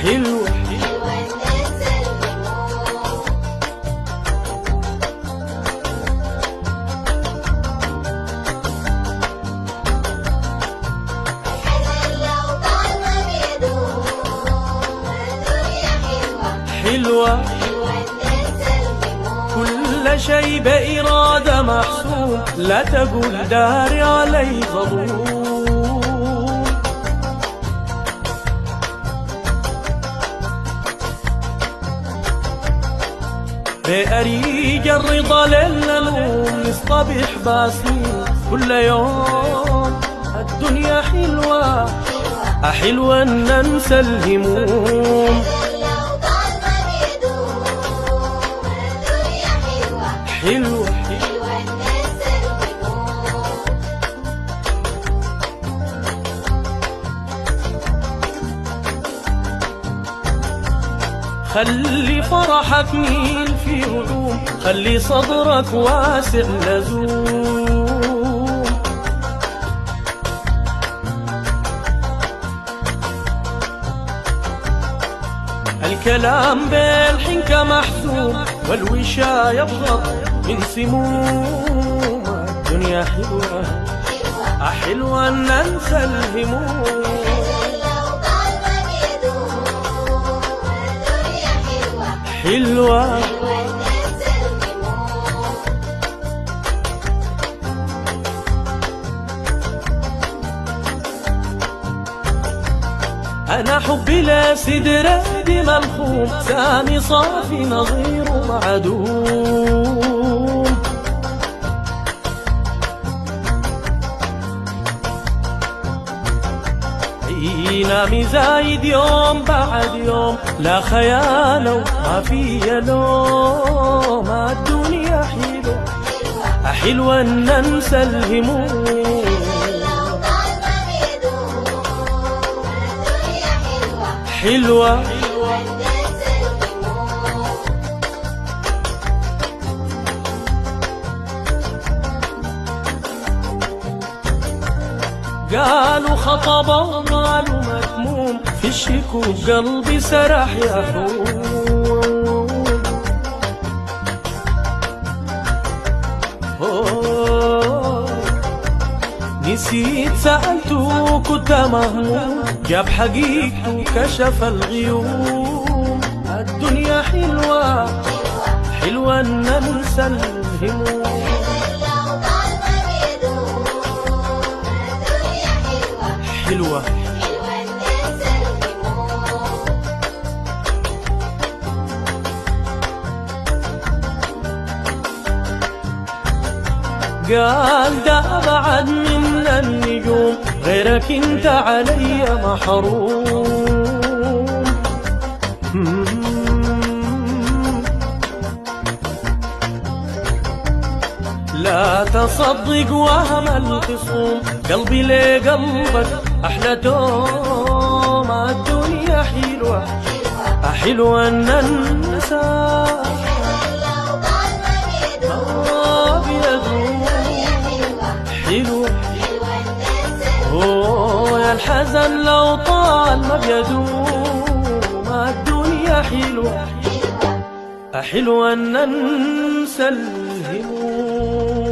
حلوة حلوة الناس الهموم الحزن لو طال ما بيدوم الدنيا حلوة حلوة حلوة الناس الهموم كل شيء بإرادة محسوم لا تقول داري علي ظلوم بأريج الرضا للنوم نصطبح باسمين كل يوم الدنيا حلوة حلوة ان ننسى الهموم لو طال ما بيدوم الدنيا حلوة حلوة حلوة الناس الهموم خلي فرحك ميل في هدوم خلي صدرك واسع لزوم الكلام بالحنكة محسوم والوشاية يبغض من سموم الدنيا حلوة حلوة ان ننسى الهموم لو طال ما بيدوم الدنيا حلوة حلوة حلوة الناس الهموم أنا حبي لسدرة دي ملخوم سامي صافي نظير معدوم ينامي زايد يوم بعد يوم لا خيال وما في لوم الدنيا حلوة حلوة ان ننسى الهموم لو طال ما بيدوم الدنيا حلوة حلوة حلوة الناس الهموم قالوا خطب وقالوا مكموم في الشكوك قلبي سرح يحوم أوه، نسيت سألته كنت مهموم جاب حقيقته كشف الغيوم الدنيا حلوة حلوة ان ننسى الهموم لو طال ما بيدوم الدنيا حلوة حلوة حلوة الناس الهموم قال ده أبعد من النجوم غيرك انت علي محروم لا تصدق وهم الخصوم قلبي لقلبك أحلى دوم الدنيا حلوة حلوة ان ننسى لو طال ما بيدوم بيدوم حلوة حلوة الناس الهموم أوه يا الحزن لو طال ما بيدوم الدنيا حلوة حلوة ان ننسى الهموم